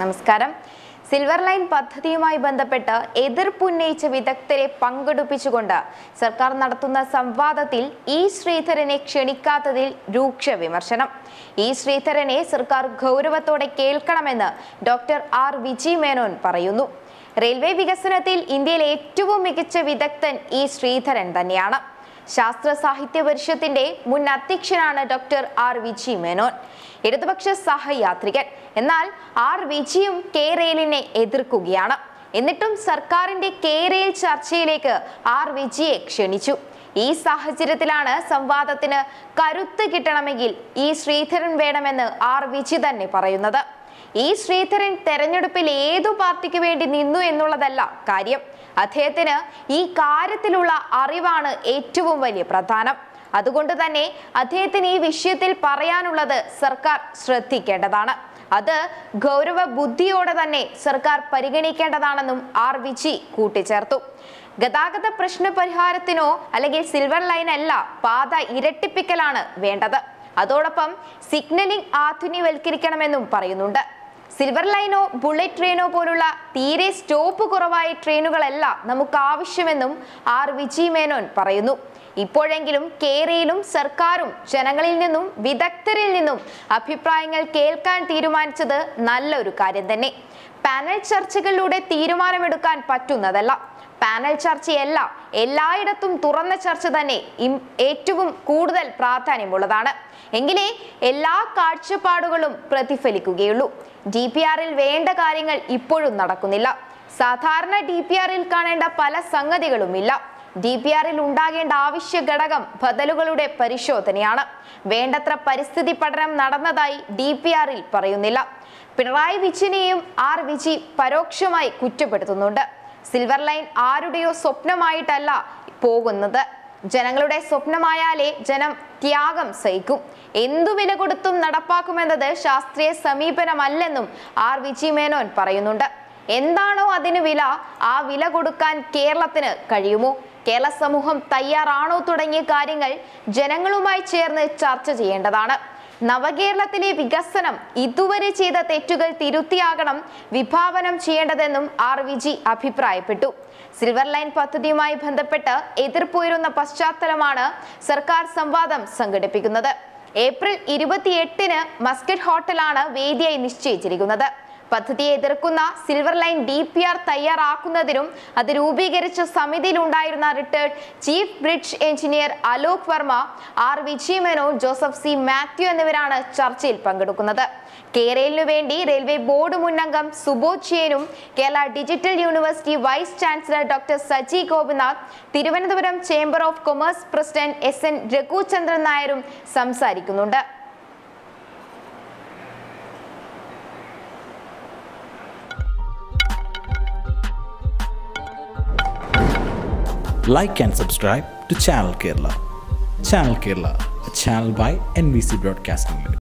നമസ്കാരം silver line പദ്ധതിയുമായി ബന്ധപ്പെട്ട് എതിർപ്പുന്നയിച്ച വിദഗ്ധരെ പങ്കെടുപ്പിച്ചുകൊണ്ട് സർക്കാർ നടത്തുന്ന സംവാദത്തിൽ ഇ ശ്രീധരനെ ക്ഷണിക്കാത്തതിൽ രൂക്ഷ വിമർശനം ഇ ശ്രീധരനെ സർക്കാർ ഗൗരവത്തോടെ കേൾക്കണമെന്ന് ഡോക്ടർ ആർ വിജി മേനോൻ പറയുന്നു റെയിൽവേ വികസനത്തിൽ ഇന്ത്യയിലെ ഏറ്റവും മികച്ച വിദഗ്ധൻ ഇ ശ്രീധരൻ തന്നെയാണ് ശാസ്ത്ര സാഹിത്യ പരിഷത്തിന്റെ മുൻ അധ്യക്ഷനാണ് ഡോക്ടർ ആർ വിജി മേനോൻ ഇടതുപക്ഷ സഹയാത്രികൻ എന്നാൽ ആർ വിജിയും കെ റെയിലിനെ എതിർക്കുകയാണ് എന്നിട്ടും സർക്കാരിന്റെ കെ റെയിൽ ചർച്ചയിലേക്ക് ആർ വിജിയെ ക്ഷണിച്ചു ഈ സാഹചര്യത്തിലാണ് സംവാദത്തിന് കരുത്ത് കിട്ടണമെങ്കിൽ ഈ ശ്രീധരൻ വേണമെന്ന് ആർ വിജി തന്നെ പറയുന്നത് ഈ ശ്രീധരൻ തെരഞ്ഞെടുപ്പിൽ ഏതു പാർട്ടിക്ക് വേണ്ടി നിന്നു എന്നുള്ളതല്ല കാര്യം അദ്ദേഹത്തിന് ഈ കാര്യത്തിലുള്ള അറിവാണ് ഏറ്റവും വലിയ പ്രധാനം അതുകൊണ്ട് തന്നെ അദ്ദേഹത്തിന് ഈ വിഷയത്തിൽ പറയാനുള്ളത് സർക്കാർ ശ്രദ്ധിക്കേണ്ടതാണ് അത് ഗൗരവ ബുദ്ധിയോടെ തന്നെ സർക്കാർ പരിഗണിക്കേണ്ടതാണെന്നും ആർ വിജി കൂട്ടിച്ചേർത്തു ഗതാഗത പ്രശ്ന പരിഹാരത്തിനോ അല്ലെങ്കിൽ സിൽവർ ലൈൻ അല്ല പാത ഇരട്ടിപ്പിക്കലാണ് വേണ്ടത് അതോടൊപ്പം സിഗ്നലിംഗ് ആധുനികവൽക്കരിക്കണമെന്നും പറയുന്നുണ്ട് സിൽവർ ലൈനോ ബുള്ളറ്റ് ട്രെയിനോ പോലുള്ള തീരെ സ്റ്റോപ്പ് കുറവായ ട്രെയിനുകളല്ല നമുക്ക് ആവശ്യമെന്നും ആർ വിജി മേനോൻ പറയുന്നു ഇപ്പോഴെങ്കിലും കേരളയിലും സർക്കാരും ജനങ്ങളിൽ നിന്നും വിദഗ്ധരിൽ നിന്നും അഭിപ്രായങ്ങൾ കേൾക്കാൻ തീരുമാനിച്ചത് നല്ലൊരു കാര്യം തന്നെ പാനൽ ചർച്ചകളിലൂടെ തീരുമാനമെടുക്കാൻ പറ്റുന്നതല്ല പാനൽ ചർച്ചയല്ല എല്ലായിടത്തും തുറന്ന ചർച്ച തന്നെ ഇം- ഏറ്റവും കൂടുതൽ പ്രാധാന്യമുള്ളതാണ് എങ്കിലേ എല്ലാ കാഴ്ചപ്പാടുകളും പ്രതിഫലിക്കുകയുള്ളൂ ഡി പി ആറിൽ വേണ്ട കാര്യങ്ങൾ ഇപ്പോഴും നടക്കുന്നില്ല സാധാരണ ഡി പി ആറിൽ കാണേണ്ട പല സംഗതികളുമില്ല ഡി പി ആറിൽ ഉണ്ടാകേണ്ട ആവശ്യ ഘടകം ബദലുകളുടെ പരിശോധനയാണ് വേണ്ടത്ര പരിസ്ഥിതി പഠനം നടന്നതായി ഡി പി ആറിൽ പറയുന്നില്ല പിണറായി വിജയനെയും ആർ വിജി പരോക്ഷമായി കുറ്റപ്പെടുത്തുന്നുണ്ട് സിൽവർ ലൈൻ ആരുടെയോ സ്വപ്നമായിട്ടല്ല പോകുന്നത് ജനങ്ങളുടെ സ്വപ്നമായാലേ ജനം ത്യാഗം സഹിക്കും എന്തു വില കൊടുത്തും നടപ്പാക്കുമെന്നത് ശാസ്ത്രീയ സമീപനമല്ലെന്നും ആർ വിജി മേനോൻ പറയുന്നുണ്ട് എന്താണോ അതിന് വില ആ വില കൊടുക്കാൻ കേരളത്തിന് കഴിയുമോ കേരള സമൂഹം തയ്യാറാണോ തുടങ്ങിയ കാര്യങ്ങൾ ജനങ്ങളുമായി ചേർന്ന് ചർച്ച ചെയ്യേണ്ടതാണ് നവകേരളത്തിലെ വികസനം ഇതുവരെ ചെയ്ത തെറ്റുകൾ തിരുത്തിയാകണം വിഭാവനം ചെയ്യേണ്ടതെന്നും ആർ വിജി അഭിപ്രായപ്പെട്ടു സിൽവർ ലൈൻ പദ്ധതിയുമായി ബന്ധപ്പെട്ട് എതിർപ്പുയരുന്ന പശ്ചാത്തലമാണ് സർക്കാർ സംവാദം സംഘടിപ്പിക്കുന്നത് ഏപ്രിൽ ഇരുപത്തിയെട്ടിന് മസ്കറ്റ് ഹോട്ടലാണ് വേദിയായി നിശ്ചയിച്ചിരിക്കുന്നത് പദ്ധതിയെ എതിർക്കുന്ന silver line D P R തയ്യാറാക്കുന്നതിനും അത് രൂപീകരിച്ച സമിതിയിലുണ്ടായിരുന്ന retired chief bridge engineer Alok Verma R വിജയമേനോ ജോസഫ് സി മാത്യു എന്നിവരാണ് ചർച്ചയിൽ പങ്കെടുക്കുന്നത് കേരളിനു വേണ്ടി റെയിൽവേ ബോർഡ് മുന്നംഗം സുബോധ് ജെയിനും Kerala digital university vice chancellor doctor Saji Gopinath Thiruvananthapuram chamber of commerce president S N Raghuchandran നായരും സംസാരിക്കുന്നുണ്ട് like and subscribe to Channel Kerala. Channel Kerala, a channel by NBC Broadcasting Limited.